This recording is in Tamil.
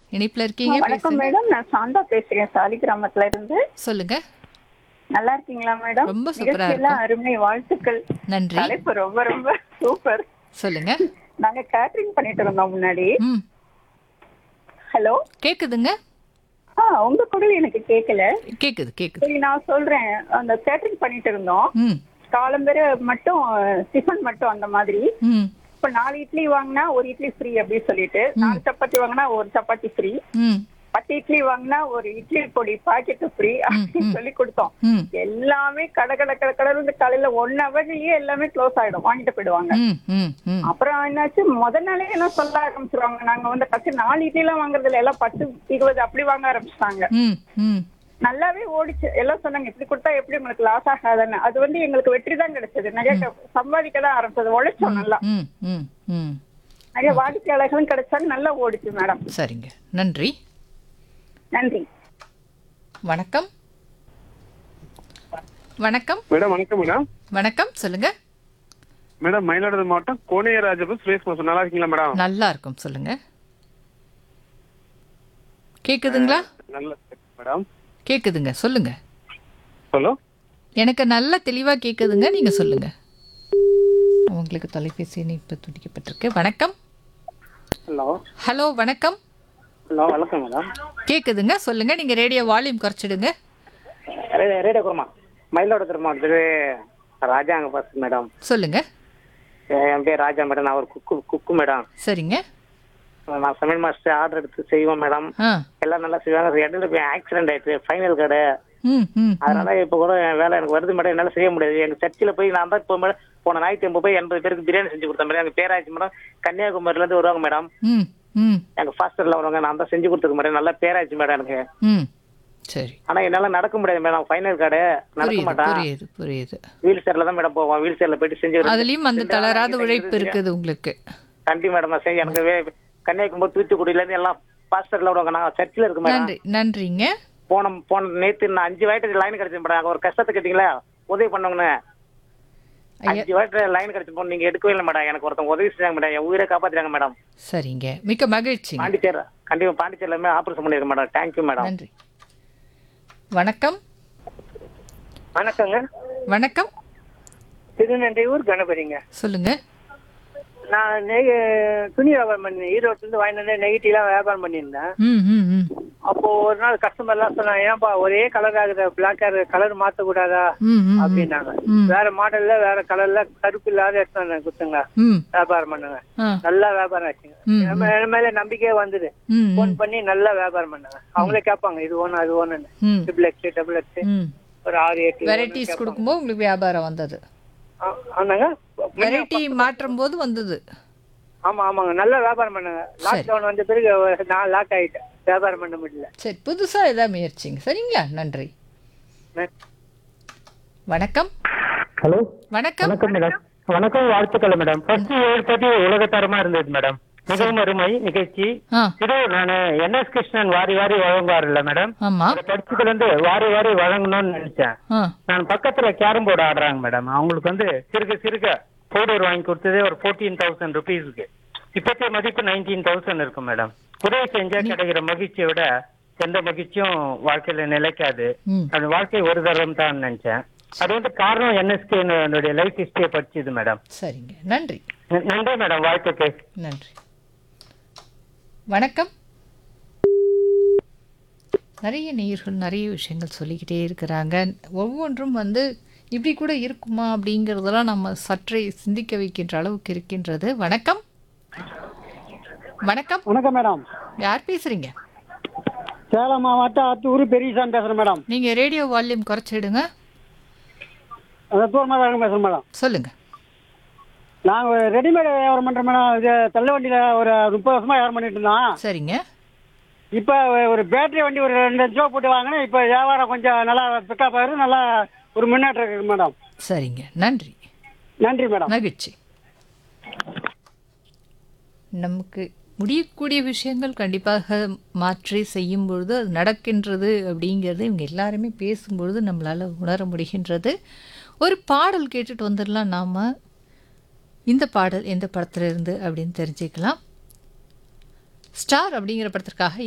இணைப்புல இருக்கீங்க வணக்கம் பேசுங்க மேடம் நான் சாந்தா பேசுறேன் சாலி கிராமத்துல இருந்து சொல்லுங்க நல்லா இருக்கீங்களா மேடம் ரொம்ப சூப்பரா நிகழ்ச்சியெல்லாம் அருமை வாழ்த்துக்கள் நன்றி தலைப்பு ரொம்ப ரொம்ப சூப்பர் சொல்லுங்க நாங்க கேட்டரிங் பண்ணிட்டு இருந்தோம் முன்னாடி ம் ஹலோ கேக்குதுங்க ஆ உங்க குரல் எனக்கு கேட்கல கேக்குது கேக்குது சரி நான் சொல்றேன் அந்த கேட்டரிங் பண்ணிட்டு இருந்தோம் ம் காலம்பேர மட்டும் டிஃபன் மட்டும் அந்த மாதிரி ம் இப்ப நாலு இட்லி வாங்கினா ஒரு இட்லி ஃப்ரீ அப்படின்னு சொல்லிட்டு நாலு சப்பாத்தி வாங்கினா ஒரு சப்பாத்தி ஃப்ரீ ம் பத்து இட்லி வாங்கினா ஒரு இட்லி பொடி பாக்கெட் ஃப்ரீ அப்படின்னு சொல்லி கொடுத்தோம் ம் எல்லாமே கடை கடை கடை கடை காலையில ஒன் ஹவர்லயே எல்லாமே க்ளோஸ் ஆயிடும் வாங்கிட்டு போயிடுவாங்க ம் ம் ம் அப்புறம் என்னாச்சு முத நாளே எல்லாம் சொல்ல ஆரம்பிச்சிருவாங்க நாங்க வந்து ஃபர்ஸ்ட் நாலு இட்லி எல்லாம் வாங்குறது இல்ல எல்லாம் பத்து இருபது அப்படி வாங்க ஆரம்பிச்சிட்டாங்க ம் ம் நல்லாவே ஓடிச்சு எல்லாம் சொன்னாங்க இப்படி கொடுத்தா எப்படி உங்களுக்கு லாஸ் ஆகாதுன்னு அது வந்து எங்களுக்கு வெற்றி தான் கிடைச்சது நிறைய சம்பாதிக்க தான் ஆரம்பிச்சது உழைச்சோம் நல்லா ம் ம் ம் நிறைய வாடிக்கையாளர்களும் கிடைச்சாங்க நல்லா ஓடிச்சு மேடம் சரிங்க நன்றி நன்றி வணக்கம் வணக்கம் மேடம் வணக்கம் மேடம் வணக்கம் சொல்லுங்க மேடம் மயிலாடுதுறை மாவட்டம் கோணையராஜபுரம் சுரேஷ் மாசம் நல்லா இருக்கீங்களா மேடம் நல்லா இருக்கும் சொல்லுங்க கேக்குதுங்களா நல்ல மேடம் கேக்குதுங்க சொல்லுங்க ஹலோ எனக்கு நல்ல தெளிவா கேக்குதுங்க நீங்க சொல்லுங்க உங்களுக்கு தொலைபேசி இணைப்பு துடிக்கப்பட்டிருக்கு வணக்கம் ஹலோ ஹலோ வணக்கம் ஹலோ வணக்கம் மேடம் கேக்குதுங்க சொல்லுங்க நீங்க ரேடியோ வால்யூம் குறைச்சிடுங்க ரே- ரேடியோ குருமா மயிலாடுதுறை மாவட்டத்துக்கு ராஜாங்க பஸ் மேடம் சொல்லுங்க என் பேர் ராஜா மேடம் நான் ஒரு குக்கு குக்கு மேடம் சரிங்க நான் சமையல் மாஸ்டர் ஆர்டர் எடுத்து செய்வோம் மேடம் ஆ எல்லாம் நல்லா செய்வாங்க இடையில போய் ஆக்சிடென்ட் ஆயிடுச்சு ஃபைனல் கடை ம் ம் அதனால இப்போ கூட என் வேலை எனக்கு வருது மேடம் என்னால் செய்ய முடியாது எங்க சர்ச்சில் போய் நான் தான் இப்போ மேடம் போன ஞாயிற்று போய் எண்பது பேருக்கு பிரியாணி செஞ்சு கொடுத்தேன் மேடம் எங்கள் பேராச்சு மேடம் கன்னியாகுமரியிலேருந்து வருவாங்க மேடம் ம் ம் எங்கள் ஃபாஸ்டரில் வருவாங்க நான் தான் செஞ்சு கொடுத்துருக்க மேடம் நல்லா பேராச்சு மேடம் எனக்கு ம் சரி ஆனால் என்னால் நடக்க முடியாது மேடம் ஃபைனல் கடை நடக்க புரியுது மாட்டேன் புரியுது புரியுது வீல் சேர்ல தான் மேடம் போவோம் வீல் சேர்ல போயிட்டு செஞ்சு அதுலயும் அந்த தளராத உழைப்பு இருக்குது உங்களுக்கு கண்டி மேடம் நான் செஞ்சு எனக்கு வே- கன்னியாகுமரி தூத்துக்குடியில இருந்து எல்லாம் பாஸ்டர்ல விடுவாங்க நான் சர்ச்சில் இருக்கு மேடம் நன்றி நன்றிங்க போன போன நேத்து நான் அஞ்சு வாய்ட்டு லைன் கிடைச்சு மேடம் அங்க ஒரு கஷ்டத்தை கேட்டீங்களா உதவி பண்ணவங்கன்னு ஐயா அஞ்சு வாய்ட்டு லைன் கிடைச்சு போன நீங்க எடுக்கவே இல்லை மேடம் எனக்கு ஒருத்தவங்க உதவி செஞ்சாங்க மேடம் என் உயிரை காப்பாத்திட்டாங்க மேடம் சரிங்க மிக்க மகிழ்ச்சிங்க பாண்டிச்சேரி கண்டிப்பா பாண்டிச்சேரியிலுமே ஆபரேஷன் பண்ணிருக்கேன் மேடம் தேங்க்யூ மேடம் நன்றி வணக்கம் வணக்கங்க வணக்கம் திருநெல்வேலூர் கணபதிங்க சொல்லுங்க நான் நெய் துணி வியாபாரம் பண்ணேன் ஈரோட்ல இருந்து வாங்கிட்டு நெகட்டிவ்லாம் வியாபாரம் பண்ணியிருந்தேன் ம் ம் ம் அப்போ ஒரு நாள் கஸ்டமர்லாம் சொன்னாங்க ஏன்பா ஒரே கலர் ஆகுது பிளாக் கலர் மாத்த கூடாதா ம் ம் அப்படின்னாங்க ம். வேற மாடல்ல வேற கலர்ல கருப்பு இல்லாத எடுத்து வந்து கொடுத்துங்க ம் வியாபாரம் பண்ணுங்க ஆ நல்லா வியாபாரம் ஆச்சுங்க ம், என் மே- என் மேல நம்பிக்கையே வந்தது ம் ஃபோன் பண்ணி நல்லா வியாபாரம் பண்ணாங்க அவங்களே கேட்பாங்க இது ஒண்ணு அது ஒண்ணுன்னு ம் ட்ரிபிள் எக்ஸ் டபுள் எக்ஸ் ம் ஒரு ஆறு எட்டு வெரைட்டிஸ் கொடுக்கும்போது உங்களுக்கு வியாபாரம் வந்தது ஆ- ஆனாங்க வெரைட்டி மாற்றும் போது வந்தது ஆமா ஆமாங்க நல்லா வியாபாரம் பண்ணாங்க லாக்டவுன் வந்த பிறகு ஒரு நான் லாக் ஆயிட்டேன் வியாபாரம் பண்ண முடியல சரி புதுசா ஏதாவது முயற்சிங்க சரிங்களா நன்றி வணக்கம் ஹலோ வணக்கம் வணக்கம் மேடம் வணக்கம் வாழ்த்துக்கள் மேடம் ஃபர்ஸ்ட் ஏழு தேதி உலகத்தரமா இருந்தது மேடம் மிகவும் அருமை நிகழ்ச்சி ஆ இது நான் என்எஸ் கிருஷ்ணன் வாரி வாரி வழங்குவார்ல மேடம் ஆமா அந்த படிச்சதுல இருந்து வாரி வாரி வழங்கணும்னு நினைச்சேன் ஆ நான் பக்கத்துல கேரம் போர்டு ஆடுறாங்க மேடம் அவங்களுக்கு வந்து சிறுக சிறுக பவுடர் வாங்கி கொடுத்ததே ஒரு ஃபோர்டீன் தௌசண்ட் ருபீஸ்க்கு இப்போதைய மதிப்பு நைன்டீன் தௌசண்ட் இருக்கும் மேடம் உதவி செஞ்சா கிடைக்கிற மகிழ்ச்சியை விட எந்த மகிழ்ச்சியும் வாழ்க்கையில நிலைக்காது ம் அந்த வாழ்க்கை ஒரு தரம் தான் நினைச்சேன் அது வந்து காரணம் என்எஸ்கே என்னுடைய லைஃப் ஹிஸ்டரியை படிச்சது மேடம் சரிங்க நன்றி ந- நன்றி மேடம் வாழ்த்துக்கள் நன்றி வணக்கம் நிறைய நேயர்கள் நிறைய விஷயங்கள் சொல்லிக்கிட்டே இருக்கிறாங்க ஒவ்வொன்றும் வந்து இப்படி கூட இருக்குமா அப்படிங்கிறதெல்லாம் நம்ம சற்றே சிந்திக்க வைக்கின்ற அளவுக்கு இருக்கின்றது வணக்கம் வணக்கம் வணக்கம் மேடம் யார் பேசுறீங்க சேலம் மாவட்டம் ஆத்தூர் பெரியசாமி பேசுறேன் மேடம் நீங்க ரேடியோ வால்யூம் குறைச்சிடுங்க அந்த தூரமாக பேசுறேன் மேடம் சொல்லுங்க நாங்கள் ரெடிமேட் வியாபாரம் பண்ணுறோம் மேடம் இது தள்ளு வண்டியில் ஒரு முப்பது வருஷமா வியாபாரம் பண்ணிட்டு இருந்தோம் சரிங்க இப்போ ஒரு பேட்டரி வண்டி ஒரு ரெண்டு லட்ச ரூபா போட்டு வாங்கினேன் இப்போ வியாபாரம் கொஞ்சம் நல்லா பிக்கப் ஆகுது நல்லா ஒரு முன்னேற்றம் இருக்குது மேடம் சரிங்க நன்றி நன்றி மேடம் மகிழ்ச்சி நமக்கு முடியக்கூடிய விஷயங்கள் கண்டிப்பாக மாற்றி செய்யும் பொழுது அது நடக்கின்றது அப்படிங்கிறது இவங்க எல்லாருமே பேசும்பொழுது நம்மளால் உணர முடிகின்றது ஒரு பாடல் கேட்டுட்டு வந்துடலாம் நாம் இந்த பாடல் எந்த படத்துல இருந்து அப்படின்னு தெரிஞ்சுக்கலாம் ஸ்டார் அப்படிங்கிற படத்திற்காக